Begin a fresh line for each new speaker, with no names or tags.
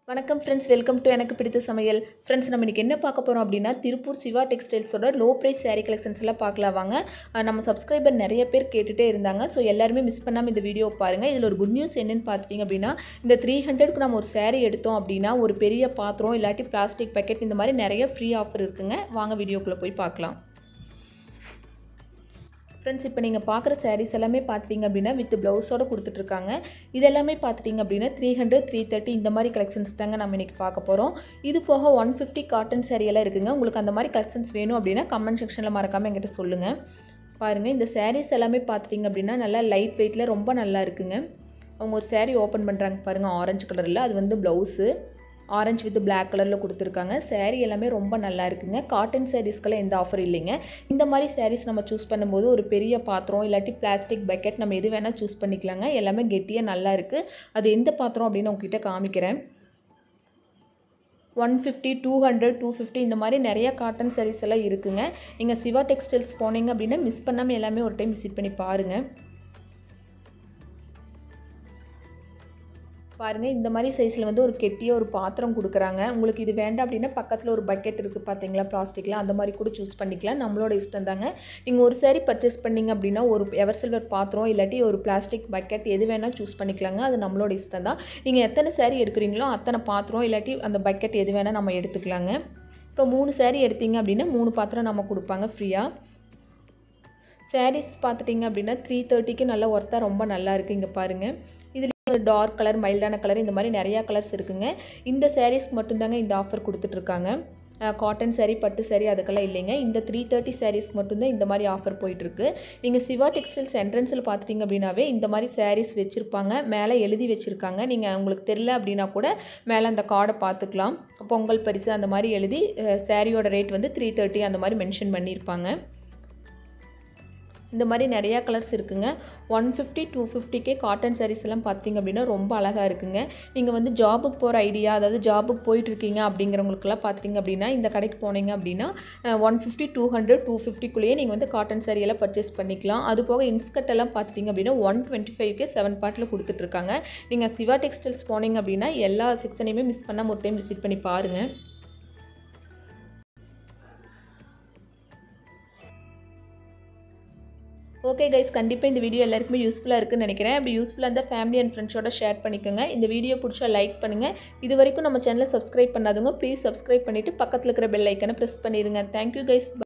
வணக்கம் friends welcome to எனக்கு பிடித்த சமையல் ஃப்ரெண்ட்ஸ் நம்ம இன்றைக்கி என்ன பார்க்க போகிறோம் அப்படின்னா திருப்பூர் சிவா டெக்ஸ்டைல்ஸோட லோ ப்ரைஸ் saree கலெக்ஷன்ஸ் எல்லாம் பார்க்கலாம் வாங்க அஹ் நம்ம சப்ஸ்கிரைபர் நிறைய பேர் கேட்டுகிட்டே இருந்தாங்க ஸோ எல்லாருமே மிஸ் பண்ணாமல் இந்த வீடியோ பாருங்கள் இதில் ஒரு குட் நியூஸ் என்னன்னு பார்த்துட்டிங்க அப்படின்னா இந்த த்ரீ ஹண்ட்ரட்க்கு நம்ம ஒரு saree எடுத்தோம் அப்படின்னா ஒரு பெரிய பாத்திரம் இல்லாட்டி பிளாஸ்டிக் பேக்கெட் இந்த மாதிரி நிறைய ஃப்ரீ ஆஃபர் இருக்குங்க வாங்க வீடியோக்குள்ளே போய் பார்க்கலாம் ஃப்ரெண்ட்ஸ் இப்போ நீங்கள் பார்க்குற சாரீஸ் எல்லாமே பார்த்துட்டிங்க அப்படின்னா வித் ப்ளவுஸோட கொடுத்துட்ருக்காங்க இது எல்லாமே பார்த்துட்டிங்க அப்படின்னா த்ரீ ஹண்ட்ரட் த்ரீ தேர்ட்டி இந்த மாதிரி கலெக்ஷன்ஸ் தாங்க நம்ம இன்றைக்கி பார்க்க போகிறோம் இது போக ஒன் ஃபிஃப்டி காட்டன் saree எல்லாம் இருக்குங்க உங்களுக்கு அந்த மாதிரி கலெக்ஷன்ஸ் வேணும் அப்படின்னா கமெண்ட் செக்ஷனில் மறக்காமல் என்கிட்ட சொல்லுங்கள் பாருங்கள் இந்த சாரீஸ் எல்லாமே பார்த்துட்டிங்க அப்படின்னா நல்லா லைட் வெயிட்டில் ரொம்ப நல்லா இருக்குங்க அவங்க ஒரு saree ஓப்பன் பண்ணுறாங்க பாருங்கள் ஆரஞ்சு கலரில் அது வந்து ப்ளவுஸு ஆரஞ்சு வித் பிளாக் கலரில் கொடுத்துருக்காங்க saree எல்லாமே ரொம்ப நல்லா இருக்குங்க காட்டன் சாரீஸ்க்கெல்லாம் எந்த ஆஃபர் இல்லைங்க இந்த மாதிரி சாரீஸ் நம்ம சூஸ் பண்ணும்போது ஒரு பெரிய பாத்திரம் இல்லாட்டி பிளாஸ்டிக் பக்கெட் நம்ம எது வேணால் சூஸ் பண்ணிக்கலாங்க எல்லாமே கெட்டியாக நல்லா இருக்குது அது எந்த பாத்திரம் அப்படின்னு உங்ககிட்ட காமிக்கிறேன் one fifty two hundred two fifty இந்த மாதிரி நிறைய காட்டன் sarees எல்லாம் இருக்குங்க நீங்கள் சிவா டெக்ஸ்டைல்ஸ் போனீங்க அப்படின்னா மிஸ் பண்ணாமல் எல்லாமே ஒரு டைம் விசிட் பண்ணி பாருங்கள் பாருங்கள் இந்த மாதிரி சைஸில் வந்து ஒரு கெட்டிய ஒரு பாத்திரம் கொடுக்குறாங்க உங்களுக்கு இது வேண்டாம் அப்படின்னா பக்கத்தில் ஒரு பக்கெட் இருக்குது பார்த்தீங்களா பிளாஸ்டிக்கில் அந்த மாதிரி கூட சூஸ் பண்ணிக்கலாம் நம்மளோட இஷ்டம் தாங்க நீங்கள் ஒரு saree பர்ச்சேஸ் பண்ணீங்க அப்படின்னா ஒரு எவர் சில்வர் பாத்திரம் இல்லாட்டி ஒரு பிளாஸ்டிக் பக்கெட் எது வேணால் சூஸ் பண்ணிக்கலாங்க அது நம்மளோட இஷ்டம் தான் நீங்கள் எத்தனை saree எடுக்கிறீங்களோ அத்தனை பாத்திரம் இல்லாட்டி அந்த பக்கெட் எது வேணால் நம்ம எடுத்துக்கலாங்க இப்போ மூணு saree எடுத்தீங்க அப்படின்னா மூணு பாத்திரம் நம்ம கொடுப்பாங்க ஃப்ரீயாக sarees பார்த்துட்டிங்க அப்படின்னா த்ரீ தேர்ட்டிக்கு நல்லா ஒர்த்தாக ரொம்ப நல்லா இருக்குது இங்கே பாருங்கள் இதில் டார்க் கலர் மைல்டான கலர் இந்த மாதிரி நிறையா கலர்ஸ் இருக்குங்க இந்த சாரீஸ்க்கு மட்டும்தாங்க இந்த ஆஃபர் கொடுத்துட்ருக்காங்க காட்டன் saree பட்டு saree அதுக்கெல்லாம் இல்லைங்க இந்த த்ரீ தேர்ட்டி சாரீஸ்க்கு மட்டும்தான் இந்த மாதிரி ஆஃபர் போயிட்டுருக்கு நீங்கள் சிவா டெக்ஸ்டைல்ஸ் என்ட்ரன்ஸில் பார்த்துட்டிங்க அப்படின்னாவே இந்த மாதிரி sarees வச்சுருப்பாங்க மேலே எழுதி வச்சுருக்காங்க நீங்கள் உங்களுக்கு தெரில அப்படின்னா கூட மேலே அந்த கார்டை பார்த்துக்கலாம் பொங்கல் பரிசு அந்த மாதிரி எழுதி சாரியோட ரேட் வந்து த்ரீ தேர்ட்டி அந்த மாதிரி மென்ஷன் பண்ணியிருப்பாங்க இந்த மாதிரி நிறையா கலர்ஸ் இருக்குங்க ஒன் ஃபிஃப்டி டூ ஃபிஃப்டிக்கே காட்டன் sarees எல்லாம் பார்த்தீங்க அப்படின்னா ரொம்ப அழகாக இருக்குங்க நீங்கள் வந்து ஜாபுக்கு போகிற ஐடியா அதாவது ஜாபுக்கு போயிட்டுருக்கீங்க அப்படிங்கிறவங்களுக்குலாம் பார்த்தீங்க அப்படின்னா இந்த கடைக்கு போனீங்க அப்படின்னா one fifty two hundred two ஃபிஃப்டிக்குள்ளேயே நீங்கள் வந்து காட்டன் saree எல்லாம் பர்ச்சேஸ் பண்ணிக்கலாம் அது போக இன்ஸ்கர்ட் எல்லாம் பார்த்துட்டிங்க அப்படின்னா ஒன் டுவெண்ட்டி ஃபைவ்க்கு செவன் பார்ட்டில் கொடுத்துட்ருக்காங்க நீங்கள் சிவா டெக்ஸ்டைல்ஸ் போனீங்க அப்படின்னா எல்லா செக்ஷனையுமே மிஸ் பண்ணாமல் ஒரு டைம் விசிட் பண்ணி பாருங்கள் ஓகே கைஸ் கண்டிப்பாக இந்த வீடியோ எல்லாருக்குமே யூஸ்ஃபுல்லாக இருக்குன்னு நினைக்கிறேன் அப்படி யூஸ்ஃபுல்லாக இருந்தால் ஃபேமிலி அண்ட் ஃப்ரெண்ட்ஸோட ஷேர் பண்ணிக்கோங்க இந்த வீடியோ பிடிச்சா லைக் பண்ணுங்கள் இது வரைக்கும் நம்ம சேனலை சப்ஸ்கிரைப் பண்ணாதவங்க ப்ளீஸ் சப்ஸ்கிரைப் பண்ணிவிட்டு பக்கத்தில் இருக்கிற பெல் ஐக்கனை ப்ரெஸ் பண்ணிடுங்க தேங்க்யூ கைஸ்